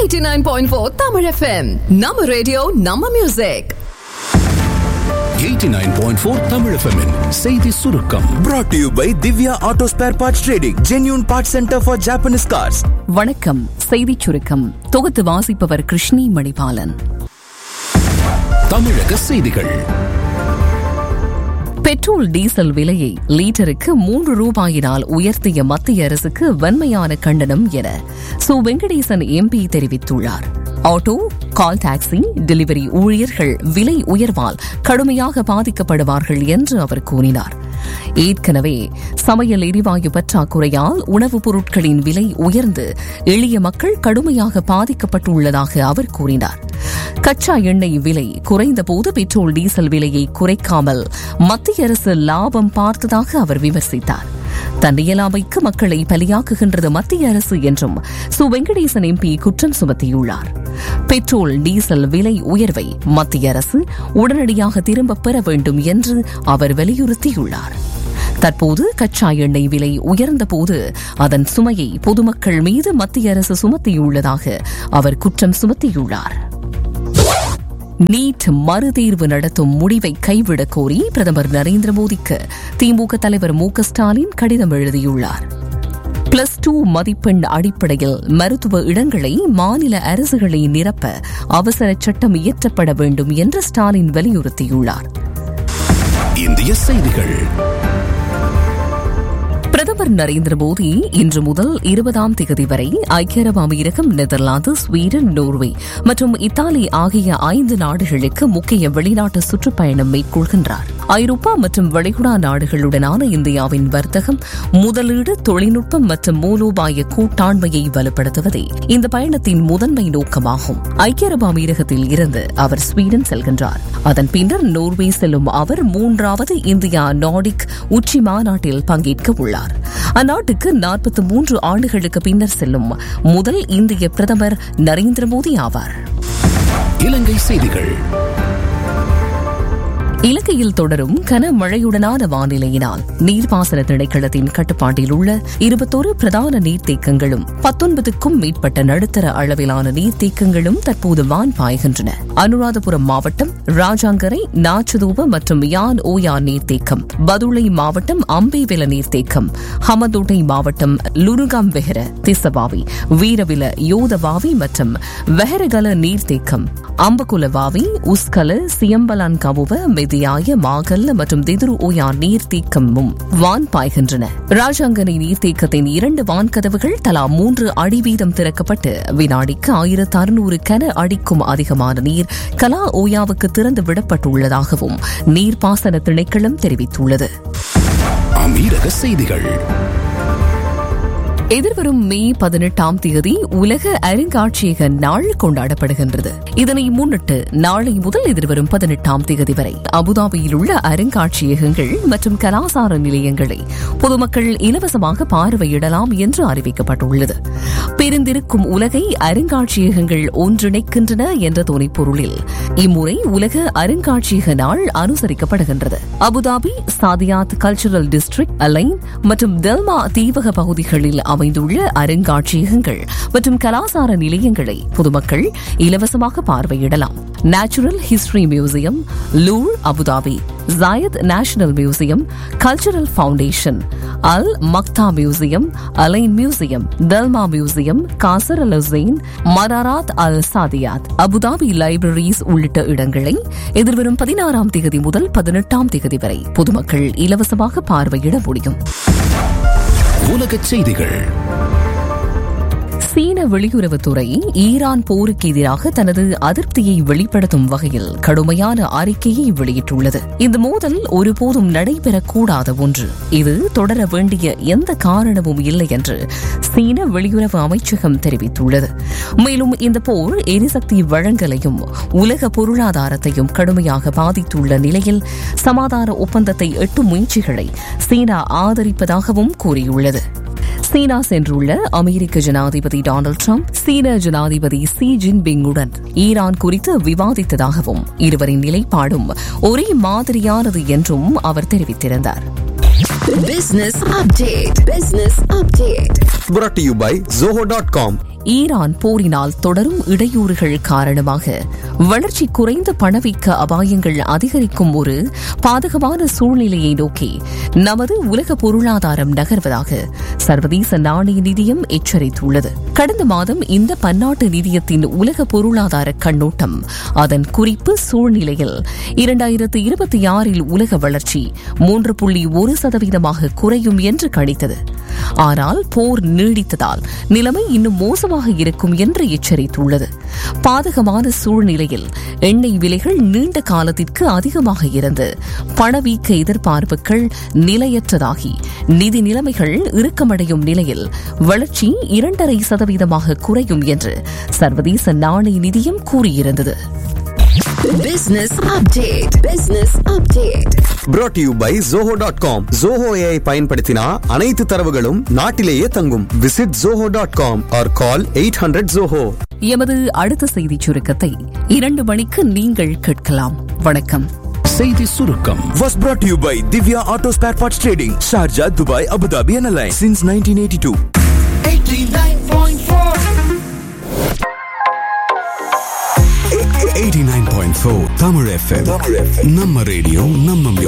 89.4 Tamil FM. நம்ம radio நம்ம music 89.4 Tamil FM -இன் செய்தி சுருக்கம் brought to you by Divya Auto Spare Parts Trading, genuine parts center for Japanese cars. வணக்கம் செய்திச் சுருக்கம் தொகுத்து வாசிப்பவர் கிருஷ்ணி மணிபாலன் தமிழக செய்திகள் பெட்ரோல் டீசல் விலையை லீட்டருக்கு மூன்று ரூபாயினால் உயர்த்திய மத்திய அரசுக்கு வன்மையான கண்டனம் என சு வெங்கடேசன் எம்பி தெரிவித்துள்ளார் ஆட்டோ கால் டாக்ஸி டெலிவரி ஊழியர்கள் விலை உயர்வால் கடுமையாக பாதிக்கப்படுவார்கள் என்று அவர் கூறினார் ஏற்கனவே சமையல் எரிவாயு பற்றாக்குறையால் உணவுப் பொருட்களின் விலை உயர்ந்து எளிய மக்கள் கடுமையாக பாதிக்கப்பட்டுள்ளதாக அவர் கூறினார் கச்சா எண்ணெய் விலை குறைந்தபோது பெட்ரோல் டீசல் விலையை குறைக்காமல் மத்திய அரசு லாபம் பார்த்ததாக அவர் விமர்சித்தார் தன்னியலாமைக்கு மக்களை பலியாக்குகின்றது மத்திய அரசு என்றும் சு வெங்கடேசன் எம்பி குற்றம் சுமத்தியுள்ளார் பெட்ரோல் டீசல் விலை உயர்வை மத்திய அரசு உடனடியாக திரும்பப் பெற வேண்டும் என்று அவர் வலியுறுத்தியுள்ளார் தற்போது கச்சா எண்ணெய் விலை உயர்ந்தபோது அதன் சுமையை பொதுமக்கள் மீது மத்திய அரசு சுமத்தியுள்ளதாக அவர் குற்றம் சுமத்தியுள்ளார் நீட் மறுதேர்வு நடத்தும் முடிவை கைவிடக் கோரி பிரதமர் நரேந்திர மோடிக்கு திமுக தலைவர் மு க ஸ்டாலின் கடிதம் எழுதியுள்ளார் பிளஸ் டூ மதிப்பெண் அடிப்படையில் மருத்துவ இடங்களை மாநில அரசுகளை நிரப்ப அவசர சட்டம் இயற்றப்பட வேண்டும் என்று ஸ்டாலின் வலியுறுத்தியுள்ளார் இந்திய செய்திகள் பிரதமர் நரேந்திர மோடி இன்று முதல் இருபதாம் தேதி வரை ஐக்கிய அரபு அமீரகம் நெதர்லாந்து ஸ்வீடன் நோர்வே மற்றும் இத்தாலி ஆகிய ஐந்து நாடுகளுக்கு முக்கிய வெளிநாட்டு சுற்றுப்பயணம் மேற்கொள்கின்றார் ஐரோப்பா மற்றும் வளைகுடா நாடுகளுடனான இந்தியாவின் வர்த்தகம் முதலீடு தொழில்நுட்பம் மற்றும் மூலோபாய கூட்டாண்மையை வலுப்படுத்துவதே இந்த பயணத்தின் முதன்மை நோக்கமாகும் ஐக்கிய அரபு அமீரகத்தில் இருந்து அவர் ஸ்வீடன் செல்கின்றார் அதன் பின்னர் நோர்வே செல்லும் அவர் மூன்றாவது இந்தியா நாடிக் உச்சி மாநாட்டில் பங்கேற்க உள்ளார் அந்நாட்டுக்கு நாற்பத்தி மூன்று ஆண்டுகளுக்கு பின்னர் செல்லும் முதல் இந்திய பிரதமர் நரேந்திர மோடி ஆவார் இலங்கை செய்திகள் இலங்கையில் தொடரும் கனமழையுடனான வானிலையினால் நீர்ப்பாசன திணைக்களத்தின் கட்டுப்பாட்டில் உள்ள இருபத்தோரு பிரதான நீர்த்தேக்கங்களும் பத்தொன்பதுக்கும் மேற்பட்ட நடுத்தர அளவிலான நீர்த்தேக்கங்களும் தற்போது வான் பாய்கின்றன அனுராதபுரம் மாவட்டம் ராஜாங்கரை நாச்சுதூப மற்றும் யான் ஓயா நீர்த்தேக்கம் பதுளை மாவட்டம் அம்பேவெல நீர்த்தேக்கம் ஹமதோட்டை மாவட்டம் லுருகாம் வெஹர திசவாவி வீரவில யோதவாவி மற்றும் வெஹரகல நீர்த்தேக்கம் அம்பகுலவாவி உஸ்கல சியம்பலான் கவுவ மெதியாய மாகல்ல மற்றும் திதுரு ஓயா நீர்த்தேக்கமும் வான் பாய்கின்றன ராஜாங்கனை நீர்த்தேக்கத்தின் இரண்டு வான்கதவுகள் தலா மூன்று அடி வீதம் திறக்கப்பட்டு வினாடிக்கு ஆயிரத்து அறுநூறு கன அடிக்கும் அதிகமான நீர் கலா ஓயாவுக்கு திறந்து விடப்பட்டுள்ளதாகவும் நீர்ப்பாசன திணைக்களம் தெரிவித்துள்ளது அமீரக செய்திகள் எதிர்வரும் மே பதினெட்டாம் தேதி உலக அருங்காட்சியக நாள் கொண்டாடப்படுகின்றது இதனை முன்னிட்டு நாளை முதல் எதிர்வரும் பதினெட்டாம் தேதி வரை அபுதாபியில் உள்ள அருங்காட்சியகங்கள் மற்றும் கலாசார நிலையங்களை பொதுமக்கள் இலவசமாக பார்வையிடலாம் என்று அறிவிக்கப்பட்டுள்ளது பிரிந்திருக்கும் உலகை அருங்காட்சியகங்கள் ஒன்றிணைக்கின்றன என்ற துணைப்பொருளில் இம்முறை உலக அருங்காட்சியக நாள் அனுசரிக்கப்படுகின்றது Abu Dhabi Saadiyat cultural district Al Ain மற்றும் டெல்மா தீவக பகுதிகளில் அமைந்துள்ள அருங்காட்சியகங்கள் மற்றும் கலாசார நிலையங்களை பொதுமக்கள் இலவசமாக பார்வையிடலாம் natural history museum Louvre Abu Dhabi Zayed national museum cultural foundation Al Maqta museum Al Ain museum Dalma museum Qasr Al Hosn மராராத் அல் சாதியாத் அபுதாபி லைப்ரரிஸ் உள்ளிட்ட இடங்களை எதிர்வரும் பதினாறாம் தேதி முதல் பதினெட்டாம் தேதி வரை பொதுமக்கள் இலவசமாக பார்வையிட முடியும் உலக செய்திகள் சீன வெளியுறவுத்துறை ஈரான் போருக்கு எதிராக தனது அதிருப்தியை வெளிப்படுத்தும் வகையில் கடுமையான அறிக்கையை வெளியிட்டுள்ளது இந்த மோதல் ஒருபோதும் நடைபெறக்கூடாத ஒன்று இது தொடர வேண்டிய எந்த காரணமும் இல்லை என்று சீன வெளியுறவு அமைச்சகம் தெரிவித்துள்ளது மேலும் இந்த போர் எரிசக்தி வழங்கலையும் உலக பொருளாதாரத்தையும் கடுமையாக பாதித்துள்ள நிலையில் சமாதான ஒப்பந்தத்தை எட்டும் முயற்சிகளை சீனா ஆதரிப்பதாகவும் கூறியுள்ளது சீனா சென்றுள்ள அமெரிக்க ஜனாதிபதி டொனால்டு ட்ரம்ப் சீன ஜனாதிபதி சி ஜின்பிங்குடன் ஈரான் குறித்து விவாதித்ததாகவும் இருவரின் நிலைப்பாடும் ஒரே மாதிரியானது என்றும் அவர் தெரிவித்திருந்தார் Business update. Business update. brought to you by Zoho.com. Iran போரினால் தொடரும் இடையூறுகள் காரணமாக வளர்ச்சி குறைந்த பணவீக்க அபாயங்கள் அதிகரிக்கும் ஒரு பாதகமான சூழ்நிலையை நோக்கி நமது உலக பொருளாதாரம் நகர்வதாக சர்வதேச நாணய நிதியம் எச்சரித்துள்ளது கடந்த மாதம் இந்த பன்னாட்டு நிதியத்தின் உலக பொருளாதார கண்ணோட்டம் அதன் குறிப்பு சூழ்நிலையில் இரண்டாயிரத்து இருபத்தி ஆறில் உலக வளர்ச்சி மூன்று புள்ளி ஒரு சதவீதமாக குறையும் என்று கணித்தது ஆனால் போர் நீடித்ததால் நிலைமை இன்னும் மோசமாக இருக்கும் என்று எச்சரித்துள்ளது பாதகமான சூழ்நிலையில் எண்ணெய் விலைகள் நீண்ட காலத்திற்கு அதிகமாக இருந்து பணவீக்க எதிர்பார்ப்புகள் நிலையற்றதாகி நிதி நிலைமைகள் இறுக்கமடையும் நிலையில் வளர்ச்சி இரண்டரை சதவீதமாக குறையும் என்று சர்வதேச நாணய நிதியம் கூறியிருந்தது Business update. Business update. brought to you by zoho.com dot com Zoho AI பயன்படுத்தினா அனைத்து தரவுகளும் நாட்டிலேயே தங்கும் visit zoho.com dot com or call eight hundred Zoho எமது அடுத்த செய்திச் சுருக்கத்தை இரண்டு மணிக்கு நீங்கள் கேட்கலாம் வணக்கம் செய்தி சுருக்கம் was brought to you by Divya Auto Spare Parts Trading, Sharjah, Dubai, Abu Dhabi and Alliance since 1982. 89.4 Tamil FM நம்ம ரேடியோ நம்ம